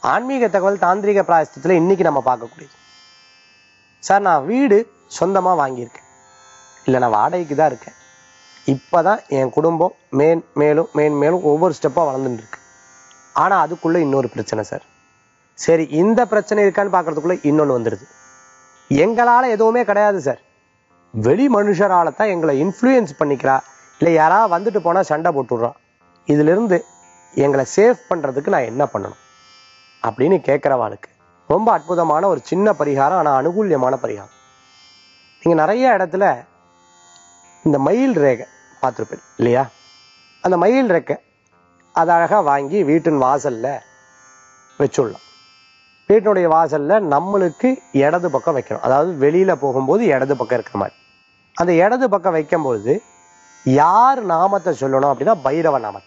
ஆன்மீக தகவல் தாந்திரிக பிராயசத்தில் இன்னைக்கு நம்ம பார்க்கக்கூடியது சார் நான் வீடு சொந்தமாக வாங்கியிருக்கேன் இல்லை நான் வாடகைக்கு தான் இருக்கேன் இப்போதான் என் குடும்பம் மேன் மேலும் மேன் மேலும் ஒவ்வொரு ஸ்டெப்பாக வளர்ந்துட்டு இருக்கு ஆனால் அதுக்குள்ளே இன்னொரு பிரச்சனை சார் சரி இந்த பிரச்சனை இருக்கான்னு பார்க்கறதுக்குள்ள இன்னொன்று வந்துடுது எங்களால் எதுவுமே கிடையாது சார் வெளி மனுஷரால தான் எங்களை இன்ஃப்ளூயன்ஸ் பண்ணிக்கிறா இல்லை யாராவது வந்துட்டு போனால் சண்டை போட்டுடுறா இதிலிருந்து எங்களை சேவ் பண்ணுறதுக்கு நான் என்ன பண்ணணும் அப்படின்னு கேட்குறவாளுக்கு ரொம்ப அற்புதமான ஒரு சின்ன பரிகாரம் ஆனால் அனுகூல்யமான பரிகாரம் நீங்கள் நிறைய இடத்துல இந்த மயில் ரேகை பார்த்துருப்பேன் இல்லையா அந்த மயில் ரேக்கை அதை அழகாக வாங்கி வீட்டின் வாசல்ல வச்சுடலாம் வீட்டினுடைய வாசல்ல நம்மளுக்கு இடது பக்கம் வைக்கணும் அதாவது வெளியில போகும்போது இடது பக்கம் இருக்கிற மாதிரி அந்த இடது பக்கம் வைக்கும்போது யார் நாமத்தை சொல்லணும் அப்படின்னா பைரவ நாமத்தை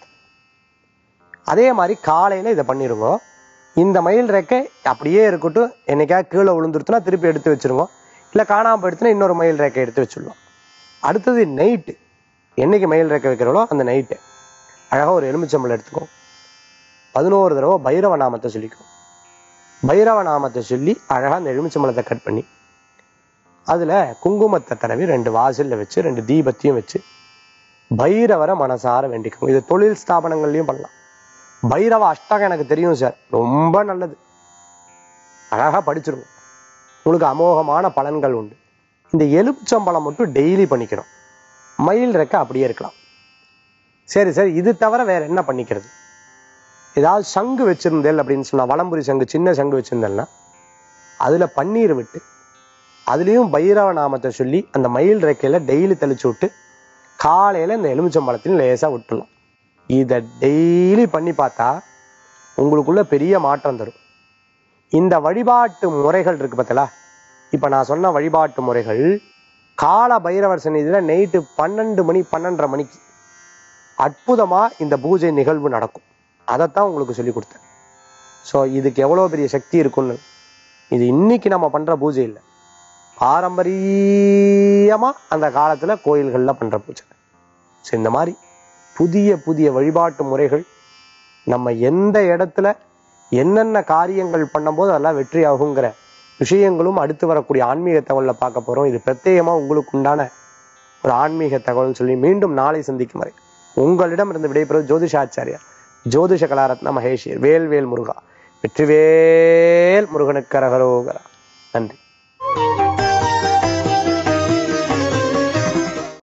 அதே மாதிரி காலையில இதை பண்ணிருங்க இந்த மயில் ரெக்கை அப்படியே இருக்கட்டும் என்னைக்கா கீழே விழுந்துருச்சுன்னா திருப்பி எடுத்து வச்சிருங்க இல்லை காணாம போயிடுச்சுன்னா இன்னொரு மயில் ரெக்கை எடுத்து வச்சிடலாம் அடுத்தது நைட்டு என்னைக்கு மயில் ரெக்கை வைக்கிறோளோ அந்த நைட்டு அழகா ஒரு எலுமிச்சம்பழம் எடுத்துக்கோ பதினோரு தடவை பைரவ நாமத்தை சொல்லிக்கும் பைரவ நாமத்தை சொல்லி அழகா அந்த எலுமிச்சம்பழத்தை கட் பண்ணி அதுல குங்குமத்தை தடவி ரெண்டு வாசல்ல வச்சு ரெண்டு தீபத்தையும் வச்சு பைரவரை மனசார வேண்டிக்கும் இது தொழில் ஸ்தாபனங்கள்லயும் பண்ணலாம் பைரவ அஷ்டகம் எனக்கு தெரியும் சார் ரொம்ப நல்லது அழகா படிச்சிருவோம் உங்களுக்கு அமோகமான பலன்கள் உண்டு இந்த எலுமிச்சம்பழம் மட்டும் டெய்லி பண்ணிக்கணும் மயில் ரெக்க அப்படியே இருக்கலாம் சரி சரி இது தவிர வேற என்ன பண்ணிக்கிறது ஏதாவது சங்கு வச்சிருந்தேல் அப்படின்னு சொன்னா வலம்புரி சங்கு சின்ன சங்கு வச்சிருந்தேன்னா அதுல பன்னீர் விட்டு அதுலயும் பைரவ நாமத்தை சொல்லி அந்த மயில் ரெக்கையில டெய்லி தெளிச்சு விட்டு காலையில இந்த எலுமிச்சம்பழத்தையும் லேசா விட்டுலாம் இதை டெய்லி பண்ணி பார்த்தா உங்களுக்குள்ள பெரிய மாற்றம் தரும் இந்த வழிபாட்டு முறைகள் இருக்கு பார்த்தலா இப்ப நான் சொன்ன வழிபாட்டு முறைகள் கால பைரவர் சந்நிதியில நைட்டு பன்னெண்டு மணி பன்னெண்டரை மணிக்கு அற்புதமா இந்த பூஜை நிகழ்வு நடக்கும் அதைத்தான் உங்களுக்கு சொல்லி கொடுத்தேன் ஸோ இதுக்கு எவ்வளோ பெரிய சக்தி இருக்குன்னு இது இன்னைக்கு நம்ம பண்ற பூஜை இல்லை பாரம்பரியமா அந்த காலத்துல கோயில்கள்ல பண்ற பூஜை ஸோ இந்த மாதிரி புதிய புதிய வழிபாட்டு முறைகள் நம்ம எந்த இடத்துல என்னென்ன காரியங்கள் பண்ணும்போது அதெல்லாம் வெற்றி ஆகுங்கிற விஷயங்களும் அடுத்து வரக்கூடிய ஆன்மீக தகவல்ல பார்க்க போறோம் இது பிரத்யேகமா உங்களுக்கு உண்டான ஒரு ஆன்மீக தகவல்னு சொல்லி மீண்டும் நாளை சந்திக்கும் வரை உங்களிடம் இருந்து விடைபெறுவது ஜோதிஷாச்சாரியா ஜோதிஷ கலாரத்ன மகேஷ் வேல் வேல் முருகா வெற்றிவேல் முருகனுக்கு அரகரோகரா நன்றி